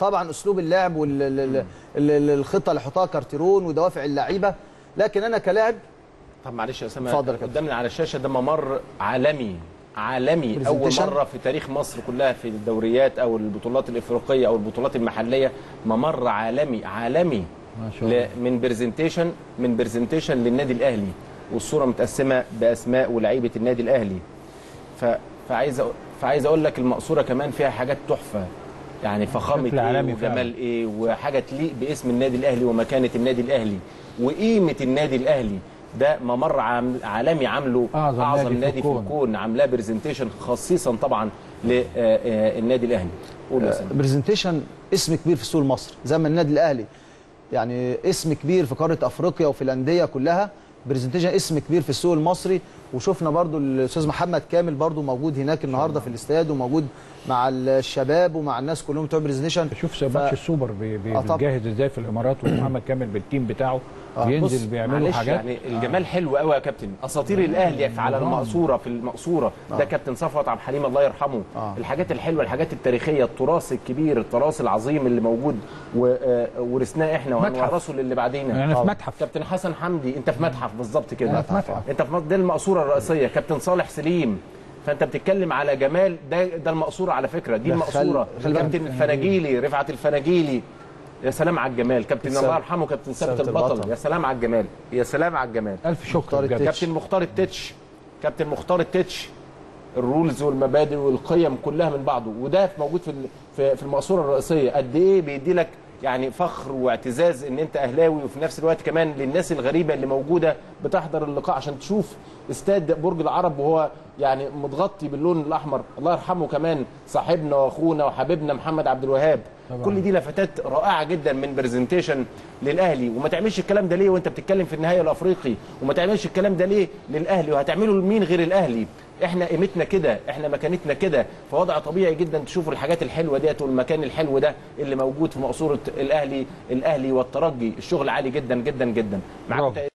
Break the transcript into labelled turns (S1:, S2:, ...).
S1: طبعا اسلوب اللعب والخطه اللي حطها كارتيرون ودوافع اللعيبه لكن انا كلاعب
S2: طب معلش يا اسامه
S1: اتفضل يا كابتن.
S2: قدامنا على الشاشه ده ممر عالمي عالمي اول
S1: Presentation.
S2: مره في تاريخ مصر كلها في الدوريات او البطولات الافريقيه او البطولات المحليه ممر عالمي عالمي
S3: ما شاء الله.
S2: ل- من برزنتيشن من برزنتيشن للنادي الاهلي والصوره متقسمه باسماء ولاعيبه النادي الاهلي ف... فعايز أ... فعايز اقول لك المقصوره كمان فيها حاجات تحفه يعني فخامه
S3: شكل
S2: ايه
S3: عالمي
S2: وجمال ايه وحاجه تليق باسم النادي الاهلي ومكانه النادي الاهلي وقيمه النادي الاهلي ده ممر عام- عالمي عامله
S3: أعظم
S2: اعظم
S3: نادي في
S2: نادي في
S3: الكون.
S2: الكون عاملاه برزنتيشن خصيصا طبعا للنادي الاهلي قول يا سيدي.
S1: برزنتيشن اسم كبير في السوق المصري زي ما النادي الاهلي يعني اسم كبير في قاره افريقيا وفي الانديه كلها برزنتيشن اسم كبير في السوق المصري وشفنا برضو الاستاذ محمد كامل برضو موجود هناك النهارده في الاستاد وموجود مع الشباب ومع الناس كلهم بتوع برزنتيشن
S3: شوف
S1: ف-
S3: ماتش السوبر بي- بي-
S1: آه طبعا.
S3: بيجهز ازاي في الامارات ومحمد كامل بالتيم بتاعه
S1: آه،
S3: بينزل
S2: بص،
S3: بيعملوا
S2: معلش
S3: حاجات
S2: يعني الجمال حلو قوي يا كابتن اساطير الاهلي في على المقصوره في المقصوره ده كابتن صفوت عبد الحليم الله يرحمه
S1: آه.
S2: الحاجات الحلوه الحاجات التاريخيه التراث الكبير التراث العظيم اللي موجود و- آه، ورثناه احنا
S3: متحف.
S2: وهنورثه للي بعدينا
S3: انا في
S2: آه.
S3: متحف
S2: كابتن حسن حمدي انت في متحف بالظبط كده
S3: أنا في متحف.
S2: انت في مت- دي المقصوره الرئيسيه كابتن صالح سليم فانت بتتكلم على جمال ده ده المقصوره على فكره دي
S1: ده
S2: المقصوره
S1: خل- خلي بالك.
S2: كابتن الفناجيلي رفعت الفناجيلي يا سلام على الجمال كابتن
S1: سلام.
S2: الله يرحمه كابتن ثابت
S1: ثابت
S2: البطل
S1: البطل.
S2: يا سلام على الجمال يا سلام على الجمال
S3: الف شكر
S1: مختار
S3: بجد.
S1: التتش.
S2: كابتن مختار التتش كابتن مختار التتش الرولز والمبادئ والقيم كلها من بعضه وده موجود في ال- في في المقصوره الرئيسيه قد ايه بيدي لك يعني فخر واعتزاز ان انت اهلاوي وفي نفس الوقت كمان للناس الغريبه اللي موجوده بتحضر اللقاء عشان تشوف استاد برج العرب وهو يعني متغطي باللون الاحمر الله يرحمه كمان صاحبنا واخونا وحبيبنا محمد عبد الوهاب
S3: طبعاً.
S2: كل دي لفتات رائعه جدا من برزنتيشن للاهلي وما تعملش الكلام ده ليه وانت بتتكلم في النهائي الافريقي وما تعملش الكلام ده ليه للاهلي وهتعمله لمين غير الاهلي احنا قيمتنا كده احنا مكانتنا كده فوضع طبيعي جدا تشوفوا الحاجات الحلوه ديت والمكان الحلو ده اللي موجود في مقصوره الاهلي الاهلي والترجي الشغل عالي جدا جدا جدا معاكم
S3: برافو.